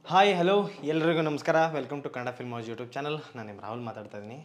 Hi hello ಎಲ್ರಿಗೂ ನಮಸ್ಕಾರ welcome to Kannada film house YouTube channel ನಾನು ನಿಮ್ಮ ರಾಹುಲ್ ಮಾತಾಡ್ತಾ ಇದ್ದೀನಿ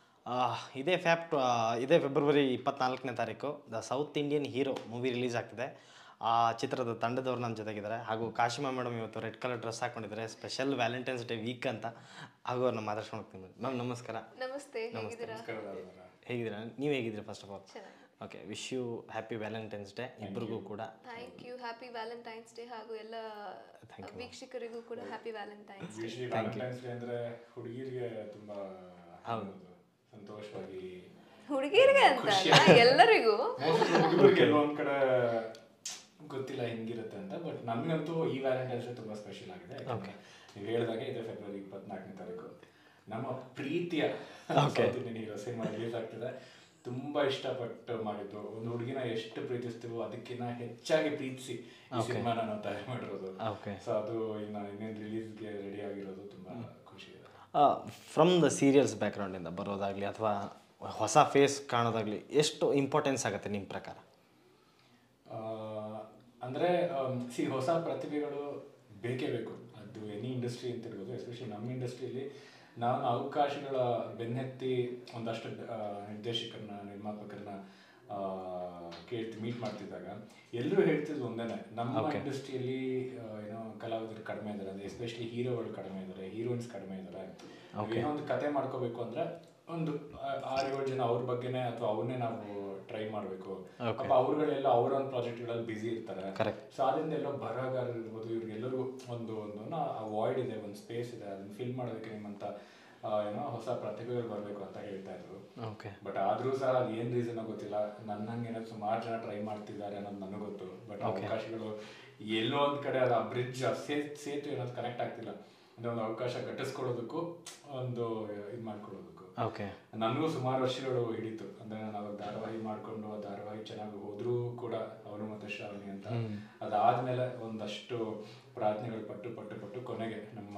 ಇದೇ ಫ್ಯಾಪ್ ಇದೇ ಫೆಬ್ರವರಿ ಇಪ್ಪತ್ನಾಲ್ಕನೇ ತಾರೀಕು the South Indian hero movie release ಆಗ್ತಿದೆ ಆ ಚಿತ್ರದ ತಂಡದವ್ರು ನಮ್ಮ ಜೊತೆಗಿದ್ದಾರೆ ಹಾಗೂ ಕಾಶಿಮಾ ಮೇಡಮ್ ಇವತ್ತು ರೆಡ್ ಕಲರ್ ಡ್ರೆಸ್ ಹಾಕೊಂಡಿದ್ದಾರೆ ಸ್ಪೆಷಲ್ ವ್ಯಾಲೆಂಟೈನ್ಸ್ ಡೇ ವೀಕ್ ಅಂತ ಹಾಗೂ ಅವ್ರನ್ನ ಮಾತಾಡ್ಸ್ಕೊಂಡು ಹೋಗ್ತೀನಿ ಮ್ಯಾಮ್ ನಮಸ್ಕಾರ ನಮಸ್ತೆ ಹೇಗಿದ್ದೀರಾ ಹೇಗಿದ್ದೀರಾ ನೀವು ಹೇಗಿದ್ದೀರಾ ಫಸ್ಟ್ ಆಫ್ ಆಲ್ ಚೆನ್ನಾಗಿ okay wish you happy Valentine's day ಇಬ್ಬರಿಗೂ ಕೂಡ thank you happy Valentine's day ಹಾಗೂ ಎಲ್ಲ ವೀಕ್ಷಕರಿಗೂ ಕೂಡ happy Valentine's day usually Valentine's day ಅಂದ್ರೆ ಹುಡುಗಿರಿಗೆ ತುಂಬಾ ಹೌದು. ಸಂತೋಷವಾಗಿ ಹುಡುಗಿರಿಗೆ ಅಂತ ಅಲ್ಲ, ಎಲ್ಲರಿಗೂ ಮೋಸ್ಟ್ಲಿ ಹುಡುಗರಿಗೆ ಎಲ್ಲೋ ಒಂದ್ ಕಡೆ ಗೊತ್ತಿಲ್ಲ ಹೆಂಗಿರುತ್ತೆ ಅಂತ ಬಟ್ ನನ್ಗಂತೂ ಈ ವ್ಯಾಲೆಂಟೈನ್ಸ್ ಡೇ ತುಂಬಾ ಸ್ಪೆಷಲ್ ಆಗಿದೆ ಯಾಕಂದ್ರೆ ನೀವು ಹೇಳಿದಾಗೆ ಇದೆ ಫೆಬ್ರವರಿ ಇಪ್ಪತ್ನಾಲ್ಕನೇ ತಾರೀಕು ನಮ್ಮ ಪ್ರೀತಿಯ ಹೀರೋ ಸಿನಿಮಾ ರಿಲೀಸ್ ಆಗ್ತಿದೆ ತುಂಬಾ ಇಷ್ಟಪಟ್ಟು ಮಾಡಿದ್ದು ಒಂದು ಹುಡುಗಿನ ಎಷ್ಟು ಪ್ರೀತಿಸ್ತೀವೋ ಅದಕ್ಕಿಂತ ಹೆಚ್ಚಾಗಿ ಪ್ರೀತಿಸಿ ಈ ಸಿನಿಮಾನ ನಾವು ತಯಾರು ಮಾಡಿರೋದು ಓಕೆ ಸೊ ಅದು ಇನ್ನು ಇನ್ನೇನು ರಿಲೀಸ್ಗೆ ರೆಡಿ ಆಗಿರೋದು ತುಂಬಾ ಖುಷಿ ಇದೆ ಫ್ರಮ್ ದ ಸೀರಿಯಲ್ಸ್ ಬ್ಯಾಕ್ಗ್ರೌಂಡಿಂದ ಬರೋದಾಗಲಿ ಅಥವಾ ಹೊಸ ಫೇಸ್ ಕಾಣೋದಾಗಲಿ ಎಷ್ಟು ಇಂಪಾರ್ಟೆನ್ಸ್ ಆಗುತ್ತೆ ನಿಮ್ಮ ಪ್ರಕಾರ ಆ, ಅಂದ್ರೆ ಸಿ ಹೊಸ ಪ್ರತಿಭೆಗಳು ಬೇಕೇ ಬೇಕು ಅದು ಎನಿ ಇಂಡಸ್ಟ್ರಿ ಅಂತ ಇರ್ಬೋದು ಎಸ್ಪೆಷಲಿ ನಮ್ಮ ಇಂಡಸ್ಟ್ರಿಯಲ್ಲಿ ನಾವು ಅವಕಾಶಗಳ ಬೆನ್ನತ್ತಿ ಒಂದಷ್ಟು ಆ, ನಿರ್ದೇಶಕರನ್ನ ನಿರ್ಮಾಪಕರನ್ನ ಆ, ಕೇಳ್ತಿ ಮೀಟ್ ಮಾಡ್ತಿದ್ದಾಗ ಎಲ್ಲರೂ ಹೇಳ್ತಿದ್ದು ಒಂದೇನೆ ನಮ್ಮ ಇಂಡಸ್ಟ್ರಿಯಲ್ಲಿ ಏನೋ ಕಲಾವಿದರು ಕಡಿಮೆ ಇದ್ದಾರೆ ಅಂದ್ರೆ ಎಸ್ಪೆಷಲಿ ಹೀರೋಗಳು ಕಡಿಮೆ ಇದ್ದಾರೆ ಹೀರೋಯಿನ್ಸ್ ಕಡಿಮೆ ಇದ್ದಾರೆ ಏನೋ ಒಂದು ಕತೆ ಮಾಡ್ಕೋಬೇಕು ಅಂದ್ರೆ ಒಂದು ಆ- ಆರು ಏಳು ಜನ ಅವ್ರ ಬಗ್ಗೆನೇ ಅಥವಾ ಅವ್ರನ್ನೇ ನಾವು ಟ್ರೈ ಮಾಡಬೇಕು ಪಾಪ ಅವ್ರುಗಳೆಲ್ಲ ಅವ್ರ ಒಂದು ಪ್ರಾಜೆಕ್ಟ್ಗಳಲ್ಲಿ ಬಿಸಿ ಇರ್ತಾರೆ ಸೊ ಅದರಿಂದ ಎಲ್ಲೋ ಬರಹಗಾರರು ಇರ್ಬೋದು ಇವ್ರಿಗೆಲ್ಲರಿಗೂ ಒಂದು ಒಂದು ವಾಯ್ಡ್ ಇದೆ ಒಂದು ಸ್ಪೇಸ್ ಇದೆ ಅದನ್ನ ಫಿಲ್ ಮಾಡೋದಕ್ಕೆ ನಿಮ್ಮಂತ ಆ, ಏನೋ ಹೊಸ ಪ್ರತಿಭೆಗಳು ಬರಬೇಕು ಅಂತ ಹೇಳ್ತಾ ಇದ್ರು ಓಕೆ ಬಟ್ ಆದ್ರೂ ಸಹ ಅದು ಏನ್ ರೀಸನ್ ಗೊತ್ತಿಲ್ಲ ನನ್ನಂಗೆ ಏನೋ ಸುಮಾರು ಜನ ಟ್ರೈ ಮಾಡ್ತಿದ್ದಾರೆ ಅನ್ನೋದು ನನಗೆ ಗೊತ್ತು ಬಟ್ ಅವಕಾಶಗಳು ಎಲ್ಲೋ ಒಂದ್ ಕಡೆ ಅದು ಆ ಬ್ರಿಡ್ಜ್ ಸೇತು ಏನೋದು ಕನೆಕ್ಟ್ ಆಗ್ತಿಲ್ಲ ಅಂದ್ರೆ ಒಂದು ಅವಕಾಶ ಘಟಿಸ್ಕೊಳ್ಳೋದಕ್ಕೂ ಒಂದು ಇದು ಮಾಡ್ಕೊಳ್ಳೋದಕ್ಕೂ ಓಕೆ ನನಗೂ ಸುಮಾರು ವರ್ಷಗಳು ಹಿಡಿತು ಅಂದ್ರೆ ನಾನು ಅವಾಗ ಧಾರಾವಾಹಿ ಮಾಡ್ಕೊಂಡು ಆ ಧಾರಾವಾಹಿ ಚೆನ್ನಾಗಿ ಹೋದ್ರೂ ಕೂಡ ಅವರು ಮತ್ತೆ ಶ್ರಾವಣಿ ಅಂತ ಅದಾದ್ಮೇಲೆ ಒಂದಷ್ಟು ಪ್ರಾರ್ಥನೆಗಳು ಪಟ್ಟು ಪಟ್ಟು ಪಟ್ಟು ಕೊನೆಗೆ ನಮ್ಮ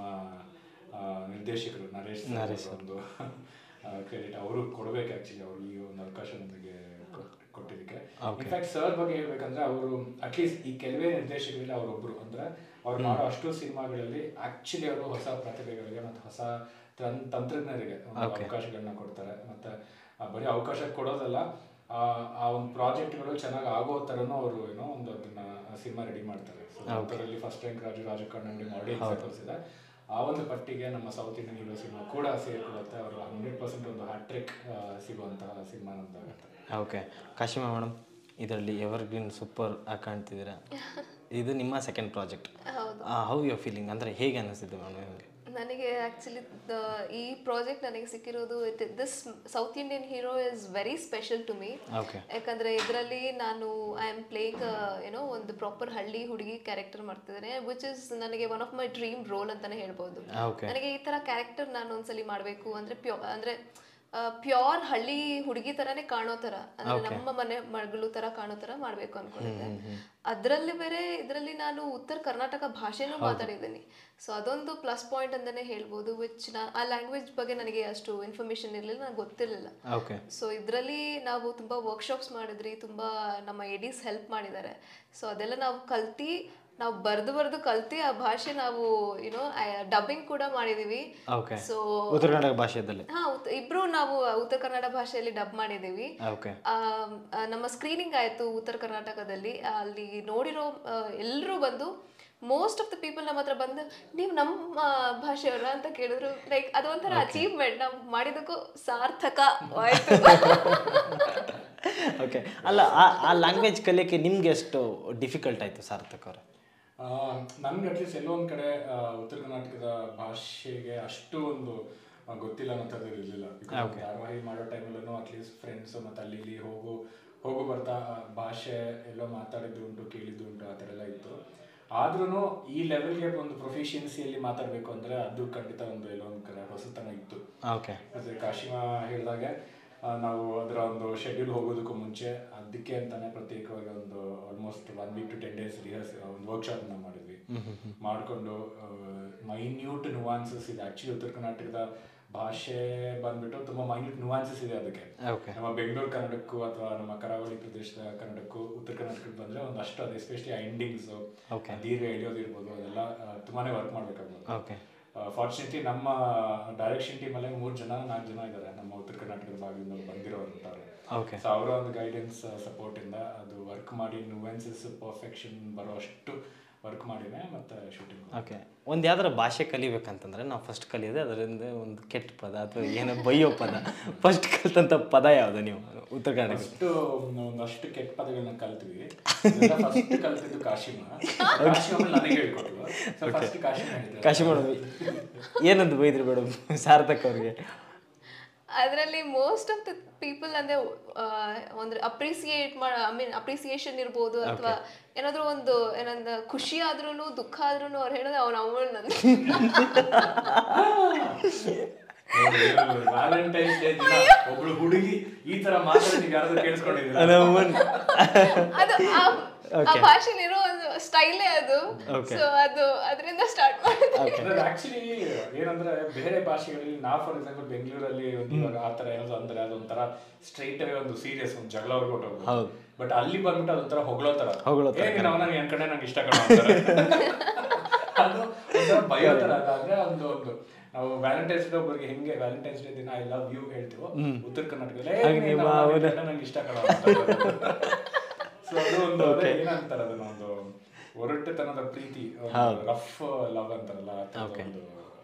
ಆ, ನಿರ್ದೇಶಕರು ನರೇಶ್ sir ಅವ್ರ ಒಂದು ಕ್ರೆಡಿಟ್ ಅವರು ಕೊಡ್ಬೇಕು ಆಕ್ಚುಲಿ ಅವ್ರು ಈ ಒಂದು ಅವಕಾಶ ನಮಗೆ ಕೊಟ್- ಕೊಟ್ಟಿದ್ದಕ್ಕೆ ಇನ್ಫ್ಯಾಕ್ಟ್ ಸರ್ ಬಗ್ಗೆ ಹೇಳ್ಬೇಕಂದ್ರೆ ಅವರು ಅಟ್ಲೀಸ್ಟ್ ಈ ಕೆಲವೇ ನಿರ್ದೇಶಕರಲ್ಲಿ ಅವರೊಬ್ರು ಅಂದ್ರೆ ಅವ್ರು ಮಾಡೋ ಅಷ್ಟು ಸಿನಿಮಾಗಳಲ್ಲಿ ಆಕ್ಚುಲಿ ಅವರು ಹೊಸ ಪ್ರತಿಭೆಗಳಿಗೆ ಮತ್ತು ಹೊಸ ತಂ- ತಂತ್ರಜ್ಞರಿಗೆ ಒಂದು ಅವಕಾಶಗಳನ್ನ ಕೊಡ್ತಾರೆ ಮತ್ತೆ ಆ ಬರೀ ಅವಕಾಶ ಕೊಡೋದಲ್ಲ ಆ ಆ ಒಂದು ಪ್ರಾಜೆಕ್ಟ್ಗಳು ಚೆನ್ನಾಗಿ ಆಗೋ ಥರನೂ ಅವರು ಏನೋ ಒಂದು ಅದನ್ನ ಸಿನಿಮಾ ರೆಡಿ ಮಾಡ್ತಾರೆ ಸೊ ಅದರಲ್ಲಿ ಫಸ್ಟ್ ರ್ಯಾಂಕ್ ರಾಜು ರಾಜಕಾರಣಿ ಆಡಿಯನ್ಸ್ ತೋರಿಸಿದೆ ಆ ಒಂದು ಪಟ್ಟಿಗೆ ನಮ್ಮ ಸೌತ್ ಇಂಡಿಯನ್ ಹೀರೋ ಸಿನಿಮಾ ಕೂಡ ಸೇರ್ಕೊಳ್ಳುತ್ತೆ ಅವರು ಹಂಡ್ರೆಡ್ ಪರ್ಸೆಂಟ್ ಒಂದು ಹ್ಯಾಟ್ರಿಕ್ ಸಿಗುವಂತಹ ಸಿನಿಮಾ ನಮ್ದಾಗುತ್ತೆ ಓಕೆ ಕಾಶಿಮಾ ಮೇಡಮ್ ಇದರಲ್ಲಿ ಎವರ್ ಗ್ರೀನ್ ಸೂಪರ್ ಆಗಿ ಕಾಣ್ತಿದ್ದೀರಾ ಇದು ನಿಮ್ಮ ಸೆಕೆಂಡ್ ಪ್ರಾಜೆಕ್ಟ್ ಹೌದು ಹೌ ಯು ಫೀಲಿಂಗ್ ಅಂದರೆ ಹೇಗೆ ಅನಿಸ್ತಿದೆ ಮೇಡಮ್ ನಿಮಗೆ ನನಗೆ ಆಕ್ಚುಲಿ ಈ ಪ್ರಾಜೆಕ್ಟ್ ನನಗೆ ಸಿಕ್ಕಿರೋದು this South Indian hero is very special to me okay ಯಾಕಂದ್ರೆ ಇದರಲ್ಲಿ ನಾನು ಐ ಆಮ್ ಪ್ಲೇಯಿಂಗ್ ಏನೋ ಒಂದು ಪ್ರಾಪರ್ ಹಳ್ಳಿ ಹುಡುಗಿ ಕ್ಯಾರೆಕ್ಟರ್ ಮಾಡ್ತಿದ್ದೇನೆ ವಿಚ್ ಇಸ್ ನನಗೆ one of my dream role ಅಂತಾನೆ ಹೇಳ್ಬೋದು ಓಕೆ ನನಗೆ ಈ ತರ ಕ್ಯಾರೆಕ್ಟರ್ ನಾನು ಒಂದ್ಸಲಿ ಮಾಡಬೇಕು ಅಂದ್ರೆ ಪ್ಯೋ ಅಂದ್ರೆ ಪ್ಯೂರ್ ಹಳ್ಳಿ ಹುಡುಗಿ ತರಾನೇ ಕಾಣೋ ತರ ಅಂದ್ರೆ ನಮ್ಮ ಮನೆ ಮಗಳು ತರ ಕಾಣೋ ತರ ಮಾಡ್ಬೇಕು ಅನ್ಕೊಂಡಿದ್ದೆ ಅದ್ರಲ್ಲಿ ಬೇರೆ ಇದರಲ್ಲಿ ನಾನು ಉತ್ತರ ಕರ್ನಾಟಕ ಭಾಷೆನೂ ಮಾತಾಡಿದ್ದೀನಿ ಸೊ ಅದೊಂದು ಪ್ಲಸ್ ಪಾಯಿಂಟ್ ಅಂತಾನೆ ಹೇಳ್ಬೋದು ವಿಚ್ ನಾ ಆ ಲ್ಯಾಂಗ್ವೇಜ್ ಬಗ್ಗೆ ನನಗೆ ಅಷ್ಟು ಇನ್ಫಾರ್ಮೇಶನ್ ಇರಲಿಲ್ಲ ನನಗೆ ಗೊತ್ತಿರಲಿಲ್ಲ ಓಕೆ ಸೊ ಇದರಲ್ಲಿ ನಾವು ತುಂಬ ವರ್ಕ್ಶಾಪ್ಸ್ ಮಾಡಿದ್ರಿ ತುಂಬ ನಮ್ಮ ಎಡೀಸ್ ಹೆಲ್ಪ್ ಮಾಡಿದ್ದಾರೆ ಸೊ ಅದೆಲ್ಲ ನಾವು ಕಲ್ತಿ ನಾವು ಬರೆದು ಬರೆದು ಕಲ್ತಿ ಆ ಭಾಷೆ ನಾವು ಏನೋ ಡಬ್ಬಿಂಗ್ ಕೂಡ ಮಾಡಿದೀವಿ ಓಕೆ ಸೊ ಉತ್ತರ ಕನ್ನಡ ಭಾಷೆಯಲ್ಲಿ ಹಾ ಉತ್- ಇಬ್ರು ನಾವು ಉತ್ತರ ಕನ್ನಡ ಭಾಷೆಯಲ್ಲಿ ಡಬ್ ಮಾಡಿದೀವಿ ಓಕೆ ಆ, ಆ, ನಮ್ಮ ಸ್ಕ್ರೀನಿಂಗ್ ಆಯ್ತು ಉತ್ತರ ಕರ್ನಾಟಕದಲ್ಲಿ ಅಲ್ಲಿ ನೋಡಿರೋ ಎಲ್ಲರೂ ಬಂದು ಮೋಸ್ಟ್ ಆಫ್ ದ ಪೀಪಲ್ ನಮ್ಮ ಹತ್ರ ಬಂದು ನೀವು ನಮ್ಮ ಭಾಷೆಯವರ ಅಂತ ಕೇಳಿದ್ರು ಲೈಕ್ ಅದೊಂಥರ ಅಚೀವ್ಮೆಂಟ್ ನಾವು ಮಾಡಿದಕ್ಕೂ ಸಾರ್ಥಕ ಆಯ್ತು ಓಕೆ ಅಲ್ಲ ಆ- ಆ ಲ್ಯಾಂಗ್ವೇಜ್ ಕಲಿಯೋಕ್ಕೆ ನಿಮ್ಗೆ ಎಷ್ಟು ಡಿಫಿಕಲ್ಟ್ ಆಯಿತು ಸಾರ್ಥಕ್ ಅವರೇ ನನ್ಗೆ ಅಟ್ಲೀಸ್ಟ್ ಎಲ್ಲೋ ಒಂದ್ ಕಡೆ ಆ, ಉತ್ತರ ಕರ್ನಾಟಕದ ಭಾಷೆಗೆ ಅಷ್ಟು ಒಂದು ಆ, ಗೊತ್ತಿಲ್ಲ ಅನ್ನೋಂಥದ್ದು ಇರಲಿಲ್ಲ ಧಾರಾವಾಹಿ ಮಾಡೋ ಟೈಮಲ್ಲೂ ಅಟ್ಲೀಸ್ಟ್ ಫ್ರೆಂಡ್ಸ್ ಮತ್ತೆ ಅಲ್ಲಿ ಇಲ್ಲಿ ಹೋಗು ಹೋಗು ಬರ್ತಾ ಆ ಭಾಷೆ ಎಲ್ಲೋ ಮಾತಾಡಿದ್ದು ಉಂಟು ಕೇಳಿದ್ದು ಉಂಟು ಆ ಥರ ಎಲ್ಲ ಇತ್ತು ಆದ್ರೂ ಈ ಲೆವೆಲ್ಗೆ ಒಂದು ಪ್ರೊಫಿಷಿಯನ್ಸಿಯಲ್ಲಿ ಮಾತಾಡಬೇಕು ಅಂದ್ರೆ ಅದು ಖಂಡಿತ ಒಂದು ಎಲ್ಲೋ ಒಂದು ಕಡೆ ಹೊಸತನ ಇತ್ತು ಓಕೆ ಮತ್ತೆ ಕಾಶಿಮಾ ಹೇಳಿದಾಗೆ ಆ, ನಾವು ಅದರ ಒಂದು ಶೆಡ್ಯೂಲ್ ಹೋಗೋದಕ್ಕೂ ಮುಂಚೆ ಅದಕ್ಕೆ ಅಂತಾನೆ ಪ್ರತ್ಯೇಕವಾಗಿ ಒಂದು almost one week to ten days rehearse ಒಂದು ವರ್ಕ್ಶಾಪ್ ನ ಮಾಡಿದ್ವಿ ಮಾಡಿಕೊಂಡು ಮೈನ್ಯೂಟ್ ನುವಾನ್ಸಸ್ ಇದೆ ಆಕ್ಚುಲಿ ಉತ್ತರ ಕರ್ನಾಟಕದ ಭಾಷೆ ಬಂದ್ಬಿಟ್ಟು ತುಂಬಾ ಮೈನ್ಯೂಟ್ ನುವಾನ್ಸಸ್ ಇದೆ ಅದಕ್ಕೆ ಓಕೆ ನಮ್ಮ ಬೆಂಗಳೂರು ಕನ್ನಡಕ್ಕೂ ಅಥವಾ ನಮ್ಮ ಕರಾವಳಿ ಪ್ರದೇಶದ ಕನ್ನಡಕ್ಕೂ ಉತ್ತರ ಕರ್ನಾಟಕಕ್ಕೆ ಬಂದ್ರೆ ಒಂದಷ್ಟು ಅದು ಎಸ್ಪೆಷಲಿ ಎಂಡಿಂಗ್ಸ್ Okay. ದೀರ್ಘ ಎಳೆಯೋದಿರ್ಬೋದು ಅದೆಲ್ಲ ಆ, ತುಂಬಾನೇ ವರ್ಕ್ ಮಾಡ್ಬೇಕಾಗ್ಬೋದು ಓಕೆ ಫಾರ್ಚುನೇಟ್ಲಿ ನಮ್ಮ ಡೈರೆಕ್ಷನ್ ಟೀಮ್ ಅಲ್ಲೇ ಮೂರು ಜನ ನಾಲ್ಕು ಜನ ಇದ್ದಾರೆ ನಮ್ಮ ಉತ್ತರ ಕರ್ನಾಟಕದ ಭಾಗದಿಂದ ಬಂದಿರೋರು ಇರ್ತಾರೆ ಓಕೆ ಸೊ ಅವರ ಒಂದು ಗೈಡೆನ್ಸ್ ಸಪೋರ್ಟ್ ಇಂದ ಅದು ವರ್ಕ್ ಮಾಡಿ ನುವೆನ್ಸಸ್ ಪರ್ಫೆಕ್ಷನ್ ಬರೋ ಅಷ್ಟು ವರ್ಕ್ ಮಾಡಿನೇ ಮತ್ತೆ ಶೂಟಿಂಗ್ ಓಕೆ ಒಂದು ಯಾವ್ದಾರ ಭಾಷೆ ಕಲಿಬೇಕಂತಂದ್ರೆ ನಾವು ಫಸ್ಟ್ ಕಲಿಯೋದು ಅದರಿಂದ ಒಂದು ಕೆಟ್ಟ ಪದ ಅಥವಾ ಏನೋ ಬೈಯೋ ಪದ ಫಸ್ಟ್ ಕಲ್ತಂಥ ಪದ ಯಾವುದು ನೀವು ಉತ್ತರ ಕರ್ನಾಟಕ ಫಸ್ಟ್ ಒಂದಷ್ಟು ಕೆಟ್ಟ ಪದಗಳನ್ನ ಕಲ್ತ್ವಿ ಫಸ್ಟ್ ಕಲ್ತಿದ್ದು ಕಾಶಿಮ ಕಾಶಿಮ ನನಗೆ ಹೇಳ್ಕೊಟ್ಲು ಸೊ ಫಸ್ಟ್ ಕಾಶಿಮ ಹೇಳಿದ್ರು ಕಾಶಿ ಮಾಡೋದು ಏನಂತ ಬೈದ್ರಿ ಮೇಡಮ್ ಸಾರ್ಥಕ್ ಅವ್ರಿಗೆ ಅದರಲ್ಲಿ ಮೋಸ್ಟ್ ಆಫ್ ದ ಪೀಪಲ್ ಅಂದ್ರೆ ಆ, ಒಂದು ಅಪ್ರಿಸಿಯೇಟ್ ಮಾಡ ಐ ಮೀನ್ ಅಪ್ರಿಸಿಯೇಷನ್ ಇರ್ಬೋದು ಅಥವಾ ಏನಾದ್ರೂ ಒಂದು ಏನಂದ ಖುಷಿ ಆದ್ರೂನು ದುಃಖ ಆದ್ರೂನು ಅವ್ರು ಹೇಳೋದು ಅವ್ನ ಅವಳು ನನ್ ವ್ಯಾಲೆಂಟೈನ್ಸ್ ಡೇ ದಿನ ಒಬ್ಳು ಹುಡುಗಿ ಈ ತರ ಮಾತಾಡಿ ಯಾರಾದ್ರೂ ಕೇಳಿಸ್ಕೊಂಡಿದ್ದೀರಾ ಅದು ಆ- ಆ ಭಾಷೆಲಿರೋ ಒಂದು ಸ್ಟೈಲೇ ಅದು ಸೊ ಅದು ಅದರಿಂದ ಸ್ಟಾರ್ಟ್ ಮಾಡಿದೆ ಆಕ್ಚುಲಿ ಏನಂದ್ರೆ ಬೇರೆ ಭಾಷೆಗಳಲ್ಲಿ ನಾವು ಫಾರ್ ಎಕ್ಸಾಂಪಲ್ ಬೆಂಗಳೂರಲ್ಲಿ ಒಂದು ಇವಾಗ ಆ ತರ ಏನಾದ್ರು ಅಂದ್ರೆ ಅದೊಂಥರ ಸ್ಟ್ರೈಟ್ ಅವೇ ಒಂದು ಸೀರಿಯಸ್ ಒಂದು ಜಗಳ ಹೊರಗೋಟೋಗ್ಬೋದು ಹೌದು. ಬಟ್ ಅಲ್ಲಿ ಬಂದ್ಬಿಟ್ಟು ಅದೊಂಥರ ಹೊಗಳೋ ತರ ಹೊಗಳೋ ಏ ನೀನ್ ಅವನ ಎನ್ ಕಡೆ ನಂಗೆ ಇಷ್ಟ ಕಣ ಅಂತಾರೆ ಅದು ಒಂಥರ ಭಯ ತರ ಅಲ್ಲ ಅಂದ್ರೆ ಒಂದು ಒಂದು ನಾವು ವ್ಯಾಲೆಂಟೈನ್ಸ್ ಡೇ ಒಬ್ಬರಿಗೆ ಹೆಂಗೆ ವ್ಯಾಲೆಂಟೈನ್ಸ್ ಡೇ ದಿನ ಐ ಲವ್ ಯು ಹೇಳ್ತೀವೋ ಉತ್ತರ ಕರ್ನಾಟಕದಲ್ಲಿ ಏ, ನೀನ್ ಅವನ ಎನ್ ಕಡೆ ನಂಗೆ ಇಷ್ಟ ಕಣ ಸೊ ಅದು ಒಂದು ಅದೇ ಏನಂತಾರೆ ಅದನ್ನ ಒಂದು ಒರಟುತನದ ಪ್ರೀತಿ ರಫ್ ಲವ್ ಅಂತಾರಲ್ಲ ಆ ಥರದ ಒಂದು